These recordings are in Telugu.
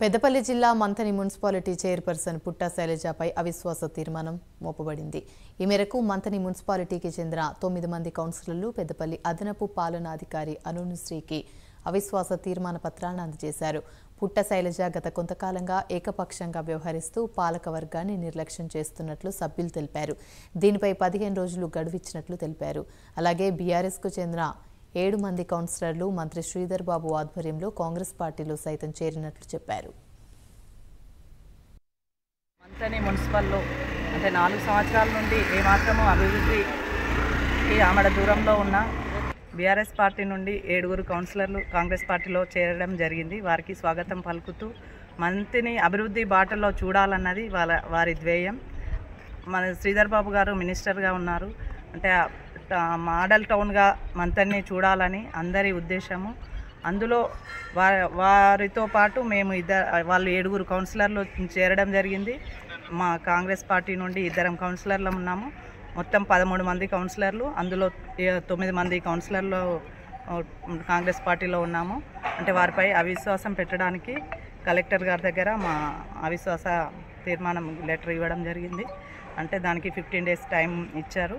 పెద్దపల్లి జిల్లా మంథని మున్సిపాలిటీ చైర్పర్సన్ పుట్టా శైలజపై అవిశ్వాస తీర్మానం మోపబడింది ఈ మేరకు మంథని మున్సిపాలిటీకి చెందిన తొమ్మిది మంది కౌన్సిలర్లు పెద్దపల్లి అదనపు పాలనాధికారి అనునుశ్రీకి అవిశ్వాస తీర్మాన పత్రాలను అందజేశారు పుట్ట శైలజ గత కొంతకాలంగా ఏకపక్షంగా వ్యవహరిస్తూ పాలక వర్గాన్ని నిర్లక్ష్యం చేస్తున్నట్లు సభ్యులు తెలిపారు దీనిపై పదిహేను రోజులు గడువిచ్చినట్లు తెలిపారు అలాగే బీఆర్ఎస్కు చెందిన ఏడు మంది కౌన్సిలర్లు మంత్రి శ్రీధర్ బాబు ఆధ్వర్యంలో కాంగ్రెస్ పార్టీలో సైతం చేరినట్లు చెప్పారు మంతని మున్సిపల్లో అంటే నాలుగు సంవత్సరాల నుండి ఏమాత్రము అభివృద్ధికి ఆమెడ దూరంలో ఉన్న బీఆర్ఎస్ పార్టీ నుండి ఏడుగురు కౌన్సిలర్లు కాంగ్రెస్ పార్టీలో చేరడం జరిగింది వారికి స్వాగతం పలుకుతూ మంతిని అభివృద్ధి బాటలో చూడాలన్నది వాళ్ళ వారి ధ్యేయం మన శ్రీధర్ బాబు గారు మినిస్టర్గా ఉన్నారు అంటే ఆ ట- మోడల్ టౌన్గా మంతన్ని చూడాలని అందరి ఉద్దేశము అందులో వారి వారితో పాటు మేము ఇద్దరు వాళ్ళు ఏడుగురు కౌన్సిలర్లు చేరడం జరిగింది మా కాంగ్రెస్ పార్టీ నుండి ఇద్దరం కౌన్సిలర్లు ఉన్నాము మొత్తం పదమూడు మంది కౌన్సిలర్లు అందులో ఏ- తొమ్మిది మంది కౌన్సిలర్లు ఆ, కాంగ్రెస్ పార్టీలో ఉన్నాము అంటే వారిపై అవిశ్వాసం పెట్టడానికి కలెక్టర్ గారి దగ్గర మా అవిశ్వాస తీర్మానం లెటర్ ఇవ్వడం జరిగింది అంటే దానికి ఫిఫ్టీన్ డేస్ టైం ఇచ్చారు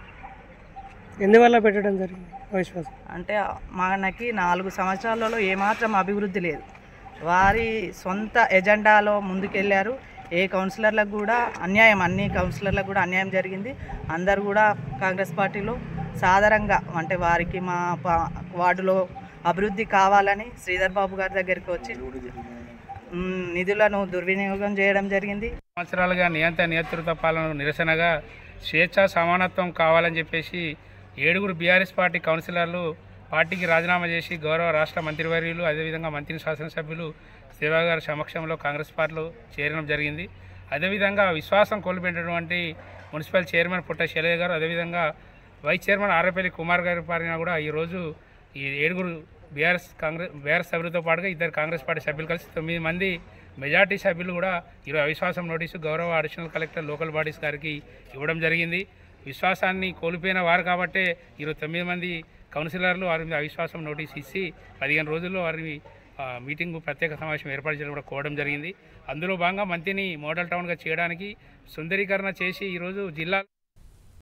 ఎందువల్ల పెట్టడం జరిగింది అవిశ్వాసం అంటే మనకి నాలుగు సంవత్సరాలలో ఏమాత్రం అభివృద్ధి లేదు వారి సొంత ఎజెండాలో ముందుకెళ్ళారు ఏ కౌన్సిలర్లకు కూడా అన్యాయం అన్ని కౌన్సిలర్లకు కూడా అన్యాయం జరిగింది అందరు కూడా కాంగ్రెస్ పార్టీలో సాధారణంగా అంటే వారికి మా పా- వార్డులో అభివృద్ధి కావాలని శ్రీధర్ బాబు గారి దగ్గరికి వచ్చి మ్, నిధులను దుర్వినియోగం చేయడం జరిగింది సంవత్సరాలుగా నియంత నియంత్రిత పాలన నిరసనగా స్వేచ్ఛ సమానత్వం కావాలని చెప్పేసి ఏడుగురు బీఆర్ఎస్ పార్టీ కౌన్సిలర్లు పార్టీకి రాజీనామా చేసి గౌరవ రాష్ట్ర మంత్రివర్యులు అదేవిధంగా మంత్రి శాసనసభ్యులు శివ గారి సమక్షంలో కాంగ్రెస్ పార్టీలో చేరడం జరిగింది అదేవిధంగా విశ్వాసం కోల్పోయినటువంటి మున్సిపల్ చైర్మన్ పుట్ట శైలజ గారు అదేవిధంగా వైస్ చైర్మన్ ఆర్రపల్లి కుమార్ గారి పారిన కూడా ఈరోజు ఈ ఏడుగురు బీఆర్ఎస్ కాంగ్రెస్ బీఆర్ఎస్ సభ్యులతో పాటుగా ఇద్దరు కాంగ్రెస్ పార్టీ సభ్యులు కలిసి తొమ్మిది మంది మెజార్టీ సభ్యులు కూడా ఈరోజు అవిశ్వాసం నోటీసు గౌరవ అడిషనల్ కలెక్టర్ లోకల్ బాడీస్ గారికి ఇవ్వడం జరిగింది విశ్వాసాన్ని కోల్పోయిన వారు కాబట్టే ఈరోజు తొమ్మిది మంది కౌన్సిలర్లు వారి మీద అవిశ్వాసం నోటీస్ ఇచ్చి పదిహేను రోజుల్లో వారిని ఆ, మీటింగ్ ప్రత్యేక సమావేశం ఏర్పాటు చేయడం కూడా కోవడం జరిగింది అందులో భాగంగా మంత్రిని మోడల్ టౌన్గా చేయడానికి సుందరీకరణ చేసి ఈరోజు జిల్లా